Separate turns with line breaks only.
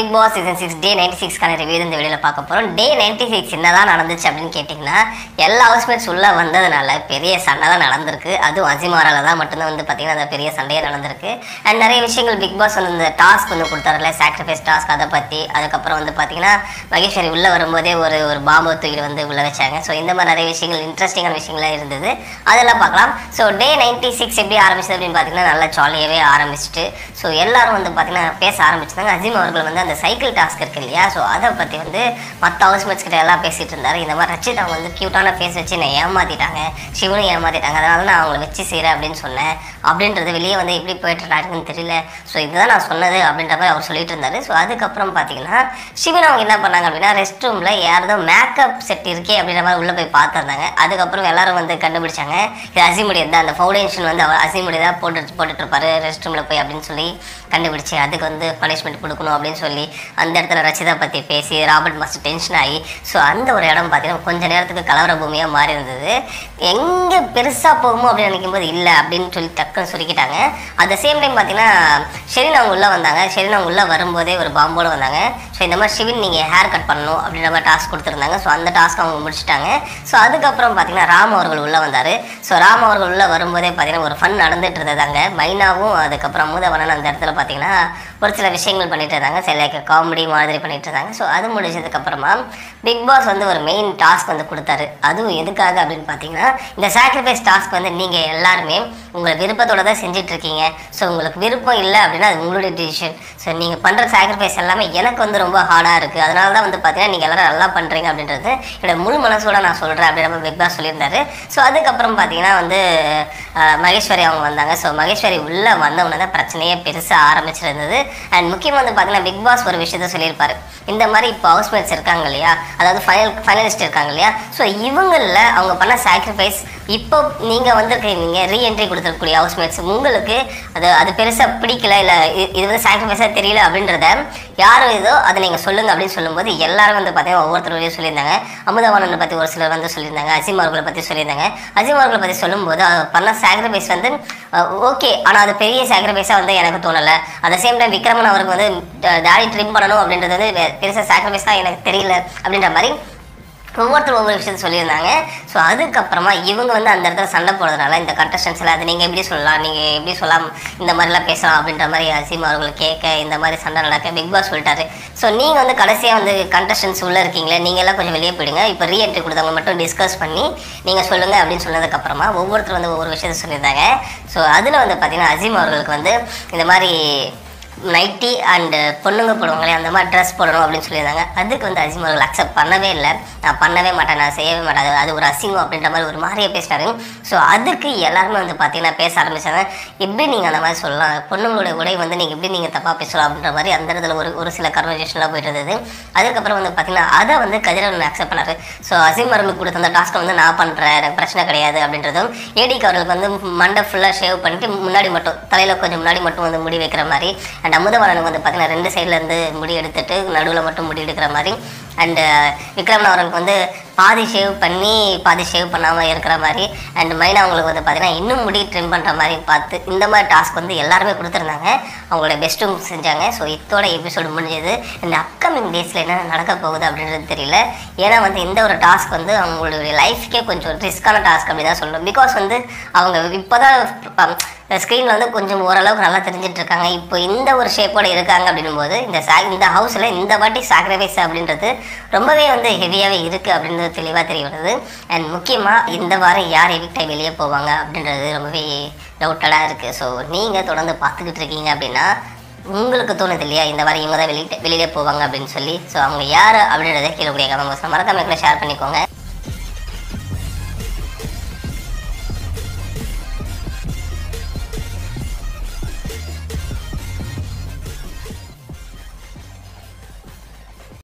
big Boss season six day ninety சிக்ஸ்க்கான review இந்த வீடியோவில் பார்க்க போகிறோம் டே நைன்டி சிக்ஸ் என்னதான் நடந்துச்சு அப்படின்னு கேட்டிங்கன்னா எல்லா ஹவுஸ்மேட்ஸ் உள்ளே வந்ததுனால பெரிய சண்டை தான் நடந்திருக்கு அதுவும் அஜிமாரால தான் மட்டும்தான் வந்து பார்த்திங்கன்னா அந்த பெரிய சண்டையே நடந்திருக்கு அண்ட் நிறைய விஷயங்கள் பிக் பாஸ் வந்து இந்த டாஸ்க் வந்து கொடுத்தாருல சாக்ரிஃபைஸ் டாஸ்க் அதை பற்றி அதுக்கப்புறம் வந்து பார்த்திங்கன்னா மகேஸ்வரி உள்ளே வரும்போதே ஒரு ஒரு பாம்பை தூக்கிட்டு வந்து உள்ளே வச்சாங்க ஸோ இந்த மாதிரி நிறைய விஷயங்கள் இன்ட்ரெஸ்டிங்கான விஷயங்கள்லாம் இருந்தது அதெல்லாம் பார்க்கலாம் ஸோ டே நைன்டி சிக்ஸ் எப்படி ஆரம்பிச்சது அப்படின்னு பார்த்தீங்கன்னா நல்லா ஜாலியாகவே ஆரம்பிச்சிட்டு ஸோ எல்லாரும் வந்து பார்த்தீங்கன்னா பேச ஆரம்பிச்சிட்டாங்க அஜிம் அவர்கள் வந்து அந்த சைக்கிள் டாஸ்க் இருக்கு இல்லையா ஸோ அதை பற்றி வந்து மற்ற ஹவுஸ்மேட்ஸ் கிட்ட எல்லாம் பேசிட்டு இருந்தாரு இந்த மாதிரி ரச்சிதா வந்து க்யூட்டான ஃபேஸ் வச்சு என்னை ஏமாத்திட்டாங்க சிவனும் ஏமாத்திட்டாங்க அதனால நான் அவங்கள வச்சு செய்கிறேன் அப்படின்னு சொன்னேன் அப்படின்றது வெளியே வந்து எப்படி போயிட்டு இருக்காருன்னு தெரியல ஸோ இதுதான் நான் சொன்னது அப்படின்ற மாதிரி அவர் சொல்லிட்டு இருந்தாரு ஸோ அதுக்கப்புறம் பார்த்தீங்கன்னா சிவன் அவங்க என்ன பண்ணாங்க அப்படின்னா ரெஸ்ட் ரூமில் யாரதோ மேக்கப் செட் இருக்கே அப்படின்ற மாதிரி உள்ளே போய் பார்த்துருந்தாங்க அதுக்கப்புறம் எல்லாரும் வந்து கண்டுபிடிச்சாங்க இது அசிமுடியது தான் அந்த ஃபவுண்டேஷன் வந்து அவர் அசிமுடி தான் போட்டு போட்டுட்டு இருப்பாரு ரெஸ்ட் ரூமில் போய் அப்படின்னு சொல்லி கண்டுபிடிச்சு அதுக்கு வந்து பனிஷ்மெண்ட் கொடுக்கணும் அப்படின்னு சொல்லி அந்த இடத்துல ரச்சிதா பற்றி பேசி ராபர்ட் மாஸ்டர் டென்ஷன் ஆகி ஸோ அந்த ஒரு இடம் பார்த்தீங்கன்னா கொஞ்ச நேரத்துக்கு கலவர பூமியாக மாறி இருந்தது எங்கே பெருசாக போகுமோ அப்படின்னு நினைக்கும் போது இல்லை அப்படின்னு சொல்லி டக்குன்னு சுருக்கிட்டாங்க அட் த சேம் டைம் பார்த்தீங்கன்னா ஷெரின் அவங்க உள்ளே வந்தாங்க ஷெரின் அவங்க உள்ளே வரும்போதே ஒரு பாம்போடு வந்தாங்க ஸோ இந்த மாதிரி ஷிவின் நீங்கள் ஹேர் கட் பண்ணணும் அப்படின்ற மாதிரி டாஸ்க் கொடுத்துருந்தாங்க ஸோ அந்த டாஸ்க் அவங்க முடிச்சிட்டாங்க ஸோ அதுக்கப்புறம் பார்த்தீங்கன்னா ராம் அவர்கள் உள்ளே வந்தார் ஸோ ராம் அவர்கள் உள்ளே வரும்போதே பார்த்தீங்கன்னா ஒரு ஃபன் நடந்துட்டு இருந்தது அங்கே மைனாவும் அதுக்கப்புறம் மூதவனன் அந்த இடத்துல பார்த்தீங்கன்னா ஒரு சில விஷயங்கள் பண்ணிட்டு இருந்தாங்க சில லைக் காமெடி மாதிரி பண்ணிட்டு இருந்தாங்க ஸோ அது முடிச்சதுக்கப்புறமா பிக் பாஸ் வந்து ஒரு மெயின் டாஸ்க் வந்து கொடுத்தாரு அதுவும் எதுக்காக அப்படின்னு பார்த்தீங்கன்னா இந்த சாக்ரிஃபைஸ் டாஸ்க் வந்து நீங்கள் எல்லாருமே உங்கள் விருப்பத்தோட தான் செஞ்சுட்டு இருக்கீங்க ஸோ உங்களுக்கு விருப்பம் இல்லை அப்படின்னா அது உங்களுடைய டிசிஷன் ஸோ நீங்கள் பண்ணுற சாக்ரிஃபைஸ் எல்லாமே எனக்கு வந்து ரொம்ப ஹார்டாக இருக்குது அதனால தான் வந்து பார்த்தீங்கன்னா நீங்கள் எல்லாரும் நல்லா பண்ணுறீங்க அப்படின்றது என்னோட முழு மனசோட நான் சொல்கிறேன் அப்படின்ற மாதிரி பிக் பாஸ் சொல்லியிருந்தாரு ஸோ அதுக்கப்புறம் பார்த்தீங்கன்னா வந்து அஹ், மகேஸ்வரி அவங்க வந்தாங்க ஸோ மகேஸ்வரி உள்ளே வந்தவொடனே தான் பிரச்சனையே பெருசாக ஆரம்பிச்சிருந்தது அண்ட் முக்கியமாக வந்து பார்த்தீங்கன்னா பிக் பாஸ் ஒரு விஷயத்த சொல்லியிருப்பாரு இந்த மாதிரி இப்போ ஹவுஸ்மேட்ஸ் இருக்காங்க இல்லையா அதாவது ஃபைனல் ஃபைனலிஸ்ட் இருக்காங்க இல்லையா ஸோ இவங்களில் அவங்க பண்ண சாக்ரிஃபைஸ் இப்போ நீங்கள் வந்திருக்கீங்க ரீஎன்ட்ரி கொடுத்துருக்கக்கூடிய ஹவுஸ்மேட்ஸ் உங்களுக்கு அது அது பெருசாக பிடிக்கல இல்லை இது வந்து சாக்ரிஃபைஸாக தெரியல அப்படின்றத யார் இதோ அதை நீங்கள் சொல்லுங்கள் அப்படின்னு சொல்லும்போது எல்லாரும் வந்து பார்த்தீங்கன்னா ஒவ்வொருத்தரும் சொல்லியிருந்தாங்க அமுதவானனை பற்றி ஒரு சிலர் வந்து சொல்லியிருந்தாங்க அஜிம் அவர்களை பற்றி சொல்லியிருந்தாங்க அஜிம் அவர்களை பற்றி சொல்லும்போது அவர் பண்ண சாக்ரிஃபைஸ் வந்து ஓகே ஆனால் அது பெரிய சாக்ரிஃபைஸாக வந்து எனக்கு தோணலை அட் சேம் டைம் விக்ரமன் அவருக்கு வந்து தாடி ட்ரிம் பண்ணணும் அப்படின்றது வந்து பெ- பெருசா சாக்ரிஃபைஸ் தான் எனக்கு தெரியல அப்படின்ற மாதிரி ஒவ்வொருத்தரும் ஒவ்வொரு விஷயத்த சொல்லியிருந்தாங்க ஸோ அதுக்கப்புறமா இவங்க வந்து அந்த இடத்துல சண்டை போடுறதுனால இந்த கண்டஸ்டன்ஸில் அது நீங்கள் எப்படி சொல்லலாம் நீங்கள் எப்படி சொல்லலாம் இந்த மாதிரிலாம் பேசலாம் அப்படின்ற மாதிரி அசீம் அவர்கள் கேட்க இந்த மாதிரி சண்டை நடக்க பிக் பாஸ் சொல்லிட்டாரு ஸோ நீங்கள் வந்து கடைசியாக வந்து கண்டஸ்டன்ஸ் உள்ளே இருக்கீங்களே நீங்கள் எல்லாம் கொஞ்சம் வெளியே போயிடுங்க இப்போ ரீஎன்ட்ரி கொடுத்தவங்க மட்டும் டிஸ்கஸ் பண்ணி நீங்கள் சொல்லுங்கள் அப்படின்னு சொன்னதுக்கப்புறமா ஒவ்வொருத்தரும் வந்து ஒவ்வொரு விஷயத்த சொல்லியிருந்தாங்க ஸோ அதில் வந்து பார்த்தீங்கன்னா அசீம் அவர்களுக்கு வந்து இந்த மாதிரி நைட்டி அண்டு பொண்ணுங்க போடுவாங்களே அந்த மாதிரி ட்ரெஸ் போடணும் அப்படின்னு சொல்லியிருந்தாங்க அதுக்கு வந்து அஜிம் அவர்கள் அக்செப்ட் பண்ணவே இல்லை நான் பண்ணவே மாட்டேன் நான் செய்யவே மாட்டேன் அது- அது ஒரு அசிங்கம் அப்படின்ற மாதிரி ஒரு மாதிரியே பேசினாரு ஸோ அதுக்கு எல்லாருமே வந்து பார்த்தீங்கன்னா பேச ஆரம்பிச்சாங்க எப்படி நீங்கள் அந்த மாதிரி சொல்லலாம் பொண்ணுங்களுடைய உடை வந்து நீங்கள் எப்படி நீங்கள் தப்பாக பேசலாம் அப்படின்ற மாதிரி அந்த இடத்துல ஒரு ஒரு சில கன்வர்சேஷன்லாம் போயிட்டு இருந்தது அதுக்கப்புறம் வந்து பார்த்தீங்கன்னா அதை வந்து கதிரவன் அக்செப்ட் பண்ணாரு ஸோ அசீம் அவர்களுக்கு கொடுத்த அந்த டாஸ்க்கை வந்து நான் பண்ணுறேன் எனக்கு பிரச்சனை கிடையாது அப்படின்றதும் ஏடிக்கு அவர்களுக்கு வந்து மண்டை ஃபுல்லாக ஷேவ் பண்ணிட்டு முன்னாடி மட்டும் தலையில் கொஞ்சம் முன்னாடி மட்டும் வந்து முடி வைக்கிற மாதிரி அண்ட் அமுதவாளனுக்கு வந்து பார்த்தீங்கன்னா ரெண்டு சைடுல இருந்து முடி எடுத்துட்டு நடுவில் மட்டும் முடி எடுக்கிற மாதிரி அண்டு விக்ரமன் அவர்களுக்கு வந்து பாதி ஷேவ் பண்ணி பாதி ஷேவ் பண்ணாமல் இருக்கிற மாதிரி அண்ட் மைனா அவங்களுக்கு வந்து பார்த்தீங்கன்னா இன்னும் முடி ட்ரிம் பண்ணுற மாதிரி பார்த்து இந்த மாதிரி டாஸ்க் வந்து எல்லாருமே கொடுத்துருந்தாங்க அவங்களோட பெஸ்ட்டும் செஞ்சாங்க ஸோ இதோட எபிசோடு முடிஞ்சது இந்த அப்கமிங் டேஸில் என்ன நடக்க போகுது அப்படின்றது தெரியல ஏன்னா வந்து இந்த ஒரு டாஸ்க் வந்து அவங்களுடைய லைஃப்க்கே கொஞ்சம் ரிஸ்க்கான டாஸ்க் அப்படி தான் சொல்லணும் பிகாஸ் வந்து அவங்க இப்போ தான் ஸ்க்ரீனில் வந்து கொஞ்சம் ஓரளவுக்கு நல்லா தெரிஞ்சிட்டு இருக்காங்க இப்போ இந்த ஒரு ஷேப்போட இருக்காங்க அப்படின்னும் போது இந்த சா இந்த ஹவுஸில் இந்த வாட்டி சாக்ரிஃபைஸ் அப்படின்றது ரொம்பவே வந்து ஹெவியாகவே இருக்குது அப்படின்றது தெளிவாக தெரிய வருது அண்ட் முக்கியமாக இந்த வாரம் யார் எவிக்டாய் வெளியே போவாங்க அப்படின்றது ரொம்பவே டவுட்டடாக இருக்குது ஸோ நீங்கள் தொடர்ந்து பார்த்துக்கிட்டு இருக்கீங்க அப்படின்னா உங்களுக்கு தோணுது இல்லையா இந்த வாரம் இவங்க தான் வெளியே வெளியிலே போவாங்க அப்படின்னு சொல்லி ஸோ அவங்க யார் அப்படின்றத கீழே கூடிய கமெண்ட் பாக்ஸில் மறக்காம ஷேர் பண்ணிக்கோங்க